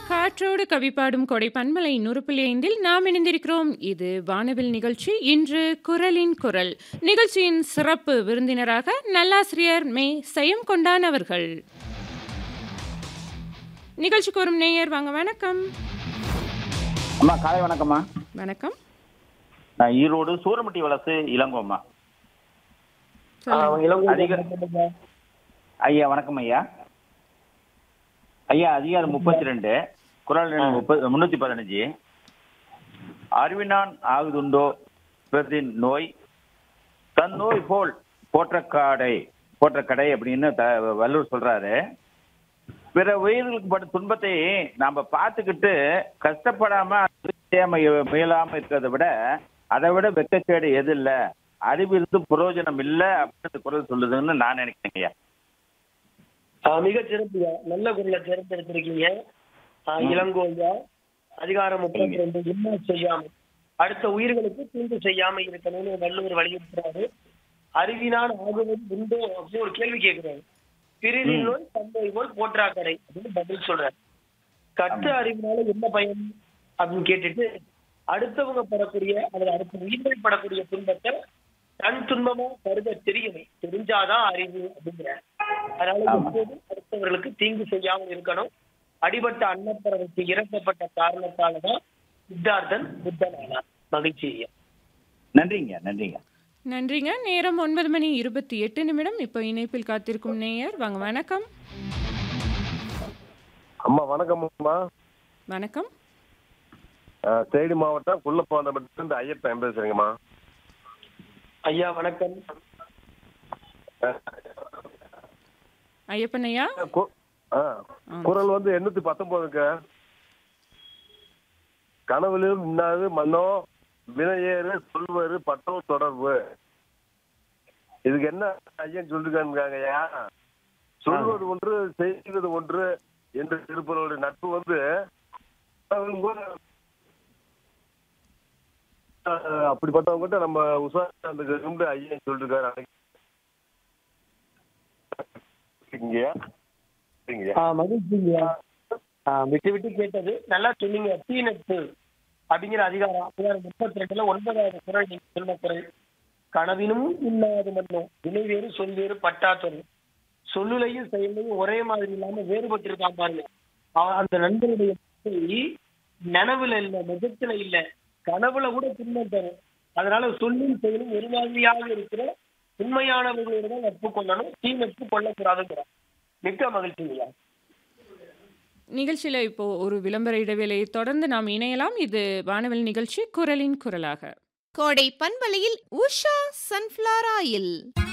காற்றோடு கவிப்பாடும் கொடை பன்மலை நூறுப்புள்ளி ஐந்தில் நாம் இணைந்திருக்கிறோம் இது வானவில் நிகழ்ச்சி இன்று குரலின் குரல் நிகழ்ச்சியின் சிறப்பு விருந்தினராக நல்லாசிரியர் மே சயம் கொண்டான் அவர்கள் நிகழ்ச்சிக்கு வரும் நேயர் வாங்க வணக்கம் அம்மா காலை வணக்கம்மா வணக்கம் நான் ஈரோடு சூரமட்டி வலசு இளங்கோம்மா சொல்லுங்க. அதிக ஐயா வணக்கம் ஐயா ஐயா அதிகாரம் முப்பத்தி ரெண்டு குரல் எண் முப்பது முன்னூத்தி பதினஞ்சு அறிவினான் ஆகுதுண்டோ பிறதின் நோய் தன் நோய் போல் போற்றக்காடை போற்றக்கடை அப்படின்னு த- வள்ளுவர் சொல்றாரு பிற உயிர்களுக்கு படும் துன்பத்தை நாம பார்த்துக்கிட்டு கஷ்டப்படாம அது செய்யாம இ- முயலாம இருக்கிறத விட அதை விட வெக்கச்சேடு எது இல்ல அறிவு இருந்து பிரயோஜனம் இல்ல அப்படின்னு குரல் சொல்லுதுன்னு நான் நினைக்கிறேன் ஐயா ஆஹ் மிகச் சிறப்புயா நல்ல குரலை தேர்ந்தெடுத்திருக்கீங்க ஆஹ் இளங்கோயா அதிகாரம் முப்பத்தி ரெண்டு என்ன செய்யாம அடுத்த உயிர்களுக்கு தீங்கு செய்யாம இருக்கணும்னு வள்ளுவர் வலியுறுத்துறாரு அறிவினால் ஆகுவது உண்டோ அப்படின்னு ஒரு கேள்வி கேட்கிறாரு பிரிதின் நோய் தந்தை போல் போற்றாக்கடை அப்படின்னு பதில் சொல்றாரு கற்று அறிவினால என்ன பயன் அப்படின்னு கேட்டுட்டு அடுத்தவங்க படக்கூடிய அல்லது அடுத்த உயிர்கள் படக்கூடிய துன்பத்தை தன் துன்பமா கருத தெரியணும் தெரிஞ்சாதான் அறிவு அப்படிங்கிற அதனால எப்போதும் அடுத்தவர்களுக்கு தீங்கு செய்யாமல் இருக்கணும் அடிபட்ட அன்னப்பறவைக்கு இறக்கப்பட்ட காரணத்தாலதான் சித்தார்த்தன் புத்தனானார் மகிழ்ச்சி ஐயா. நன்றிங்க நன்றிங்க நன்றிங்க நேரம் ஒன்பது மணி இருபத்தி எட்டு நிமிடம் இப்போ இணைப்பில் காத்திருக்கும் நேயர் வாங்க வணக்கம் அம்மா வணக்கம் அம்மா வணக்கம் அஹ், தேனி மாவட்டம் குள்ளப்பாந்தப்பட்டிலிருந்து ஐயப்பன் பேசுறேங்கம்மா ஐயா வணக்கம் அஹ், ஐயப்பன் ஐயா கு- ஆ, ஆ. குரல் வந்து எண்ணூத்தி பத்தொன்பதுங்க கனவிலும் இன்னாது மன்னோ வினையேறு சொல்வது பட்டோ தொடர்பு இதுக்கு என்ன ஐயன் சொல்லிருக்காங்க ஐயா சொல்வது ஒன்று செய்வது ஒன்று என்று திருப்பவருடைய நட்பு வந்து கனவிலும் கூட, அஹ், அப்படிப்பட்டவங்ககிட்ட நம்ம உசாந்து ஐயன் சொல்லிருக்காரு அன்னைக்கு. இங்கயா இங்கயா ஆஹ் மகிழ்ச்சி ஐயா. ஆஹ் விட்டு விட்டு கேட்டது நல்லா சொன்னீங்க தீநட்பு அப்படிங்கிற அதிகாரம் அதிகாரம் முப்பத்தி ரெண்டுல ஒன்பதாவது குரல் நீங்க சொன்ன குரல் கனவினும் இல்லாத மண்ணும் வினை வேறு சொல் வேறு பட்டா சொல் சொல்லுலையும் செயலையும் ஒரே மாதிரி இல்லாம வேறுபட்டிருக்கான் பாருங்க அவன் அந்த நண்பருடைய வார்த்தை நனவுல இல்ல நிஜத்துல இல்ல கனவுல கூட துன்பம் தரும் அதனால சொல்லும் செயலும் ஒரு மாதிரியாக இருக்கிற உண்மையானவர்களோட தான் நட்பு கொள்ளணும் தீ நட்பு கொள்ளக்கூடாதுங்கிறார் மிக்க மகிழ்ச்சிங்கய்யா நிகழ்ச்சியில் இப்போ ஒரு விளம்பர இடைவேளையை தொடர்ந்து நாம் இணையலாம் இது வானவில் நிகழ்ச்சி குரலின் குரலாக கோடை பண்பலையில் உஷா சன்ஃப்ளவர் ஆயில்